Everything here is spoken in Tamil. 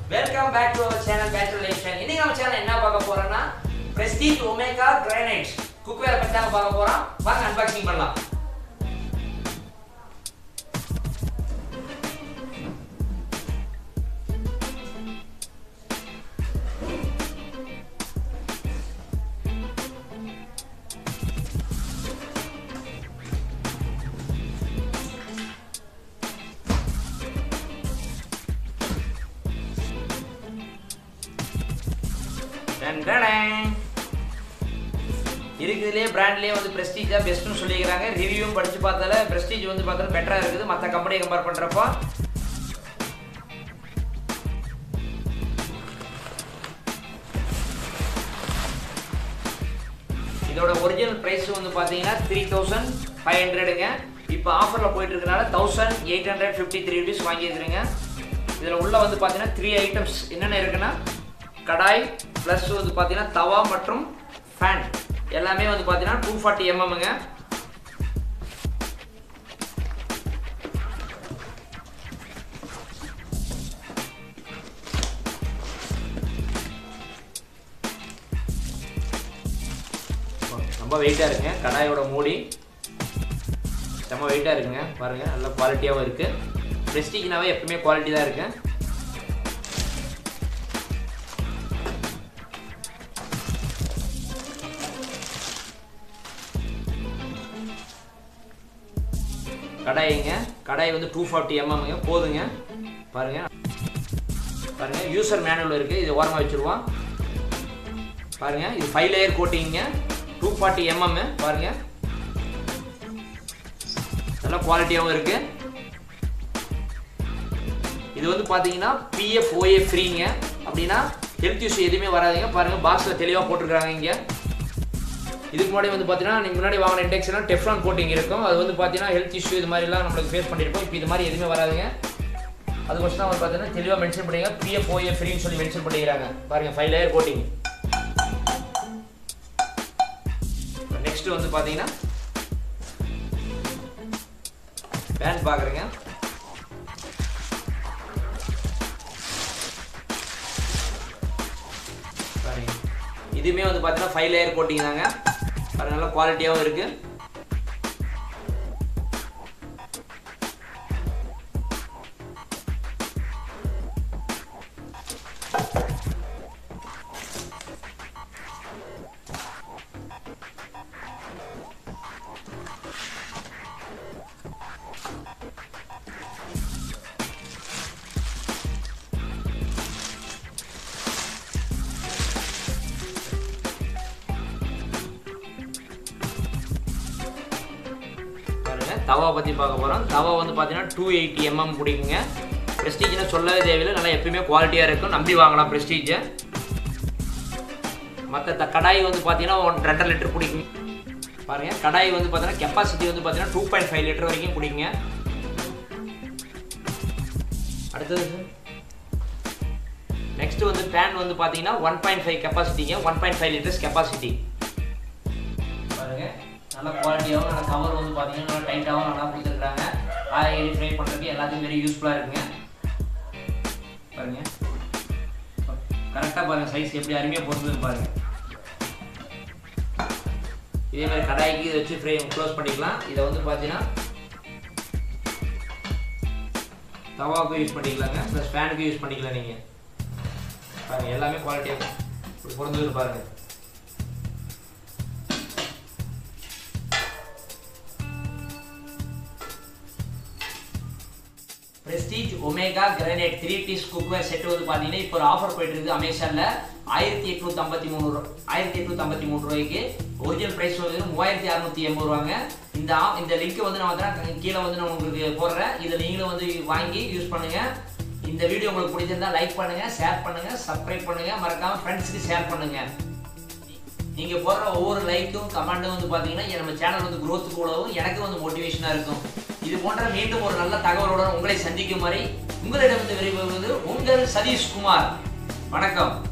Welcome back to our channel bachelor lifestyle இன்னைக்கு நம்ம சேனல் என்ன பார்க்க போறோம்னா பிரஸ்டீஜ் ஒமேகா கிரானைட்ஸ் குக்வேர் பத்தி தான் பார்க்க போறோம் வாங்க அன்பாக்சிங் பண்ணலாம் டன் டடன். இருக்குதுலேயே பிராண்ட்லேயே வந்து பிரஸ்டீஜாக பெஸ்ட்னு சொல்லிக்கிறாங்க ரிவ்யூவும் படித்து பார்த்தால பிரஸ்டீஜ் வந்து பார்த்தாலும் பெட்டராக இருக்குது மற்ற கம்பெனியை கம்பேர் பண்ணுறப்போ இதோட ஒரிஜினல் ப்ரைஸ் வந்து பார்த்தீங்கன்னா த்ரீ தௌசண்ட் ஃபைவ் ஹண்ட்ரடுங்க இப்போ ஆஃபரில் போயிட்டு இருக்கனால thousand eight hundred fifty three rupees வாங்கியிருக்கிறேங்க இதில் உள்ள வந்து பார்த்தீங்கன்னா த்ரீ ஐட்டம்ஸ் என்னென்ன இருக்குன்னா கடாய் ப்ளஸ் வந்து பார்த்தீங்கன்னா தவா மற்றும் ஃபேன் எல்லாமே வந்து பார்த்தீங்கன்னா டூ ஃபார்ட்டி எம்எம்ங்க ரொம்ப வெயிட்டாக இருக்குங்க கடாயோட மூடி செம்ம வெயிட்டாக இருக்குங்க பாருங்கள் நல்ல குவாலிட்டியாகவும் இருக்குது ப்ரெஸ்டிக்னாவே எப்பவுமே குவாலிட்டி தான் இருக்குது கடாயிங்க கடாய் வந்து டூ ஃபார்ட்டி எம்எம்ங்க போதுங்க பாருங்க பாருங்க யூசர் மேனுவல் இருக்குது இது ஓரமாக வச்சுருவோம் பாருங்க இது ஃபைவ் லேயர் கோட்டிங்க டூ ஃபார்ட்டி எம்எம் பாருங்க நல்ல குவாலிட்டியாகவும் இருக்கு இது வந்து பார்த்தீங்கன்னா பிஎஃப் ஓஏ ஃப்ரீங்க அப்படின்னா ஹெல்த் இஷ்யூ எதுவுமே வராதுங்க பாருங்க பாக்ஸில் தெளிவாக போட்டிருக்காங்க இங்கே இதுக்கு முன்னாடி வந்து பார்த்தீங்கன்னா நீங்கள் முன்னாடி வாங்கின இண்டெக்ஸ்லாம் டெஃப்ரான் கோட்டிங் இருக்கும் அது வந்து பார்த்தீங்கன்னா ஹெல்த் இஷ்யூ இது மாதிரிலாம் நம்மளுக்கு ஃபேஸ் பண்ணியிருப்போம் இப்போ இது மாதிரி எதுவுமே வராதுங்க அதுக்கோசம் தான் வந்து பார்த்தீங்கன்னா தெளிவாக மென்ஷன் பண்ணிங்க பிஎஃப் ஓஏ ஃப்ரீன்னு சொல்லி மென்ஷன் பண்ணிக்கிறாங்க பாருங்க ஃபைவ் லேயர் கோட்டிங் நெக்ஸ்ட் வந்து பார்த்தீங்கன்னா பேண்ட் பார்க்குறேங்க பாருங்க இதுவுமே வந்து பார்த்தீங்கன்னா ஃபைவ் லேயர் கோட்டிங் தாங்க பாருங்க நல்லா குவாலிட்டியாகவும் இருக்கு பாருங்க தவா பற்றி பார்க்க போகிறோம் தவா வந்து பார்த்தீங்கன்னா டூ எயிட்டி எம்எம் பிடிக்குங்க ப்ரெஸ்டீஜ்னு சொல்லவே தேவையில்லை நல்லா எப்பயுமே குவாலிட்டியாக இருக்கும் நம்பி வாங்கலாம் ப்ரெஸ்டீஜை மற்ற த கடாய் வந்து பார்த்தீங்கன்னா ஒன் ரெண்டரை லிட்டர் பிடிக்கும் பாருங்க கடாய் வந்து பார்த்தீங்கன்னா கெப்பாசிட்டி வந்து பார்த்தீங்கன்னா டூ பாயிண்ட் ஃபைவ் லிட்டர் வரைக்கும் பிடிக்குங்க அடுத்தது நெக்ஸ்ட் வந்து பேன் வந்து பார்த்தீங்கன்னா ஒன் பாயிண்ட் ஃபைவ் கெப்பாசிட்டிங்க one point five litres capacity பாருங்க நல்ல குவாலிட்டியாகவும் நல்ல கவர் வந்து பார்த்தீங்கன்னா நல்லா டைட்டாகவும் நல்லா கொடுத்துருக்காங்க காய்கறி ஃப்ரை பண்ணுறதுக்கு எல்லாத்துக்கும் வெரி யூஸ்ஃபுல்லாக இருக்குங்க பாருங்க கரெக்டாக பாருங்க சைஸ் எப்படி அருமையாக பொறுத்து பாருங்க இதே மாதிரி கடாய்க்கு இதை வச்சு ஃப்ரை க்ளோஸ் பண்ணிக்கலாம் இதை வந்து பார்த்தீங்கன்னா தவாவுக்கு யூஸ் பண்ணிக்கலாங்க ப்ளஸ் ஃபேனுக்கு யூஸ் பண்ணிக்கலாம் நீங்கள் பாருங்க எல்லாமே குவாலிட்டியாக இப்படி பொறுத்து பாருங்க Prestige Omega granite three piece cookware set வந்து பார்த்தீங்கன்னா இப்போ ஒரு ஆஃபர் போயிட்டு இருக்குது அமேசானில் ஆயிரத்தி எட்நூற்றி ஐம்பத்தி மூணு ரூபா ஆயிரத்தி எட்நூற்றி ஐம்பத்தி மூணு ரூபாய்க்கு ஒரிஜினல் ப்ரைஸ் வந்து மூவாயிரத்தி அறநூற்றி எண்பது ரூபாங்க இந்த ஆ- இந்த லிங்க் வந்து நான் வந்து கீழே வந்து நான் உங்களுக்கு போடுறேன் இதை நீங்களும் வந்து வாங்கி யூஸ் பண்ணுங்க இந்த வீடியோ உங்களுக்கு பிடிச்சிருந்தா லைக் பண்ணுங்க ஷேர் பண்ணுங்க சப்ஸ்கிரைப் பண்ணுங்க மறக்காம ஃப்ரெண்ட்ஸுக்கு ஷேர் பண்ணுங்க நீங்க போடுற ஒவ்வொரு லைக்கும் கமெண்ட்டும் வந்து பாத்தீங்கன்னா என் நம்ம சேனல் வந்து growth கூடவும் எனக்கு வந்து மோட்டிவேஷனா இருக்கும் இது போன்ற மீண்டும் ஒரு நல்ல தகவலுடன் உங்களை சந்திக்கும் வரை உங்களிடம் வந்து விரைவுவது உங்கள் சதீஷ்குமார் வணக்கம்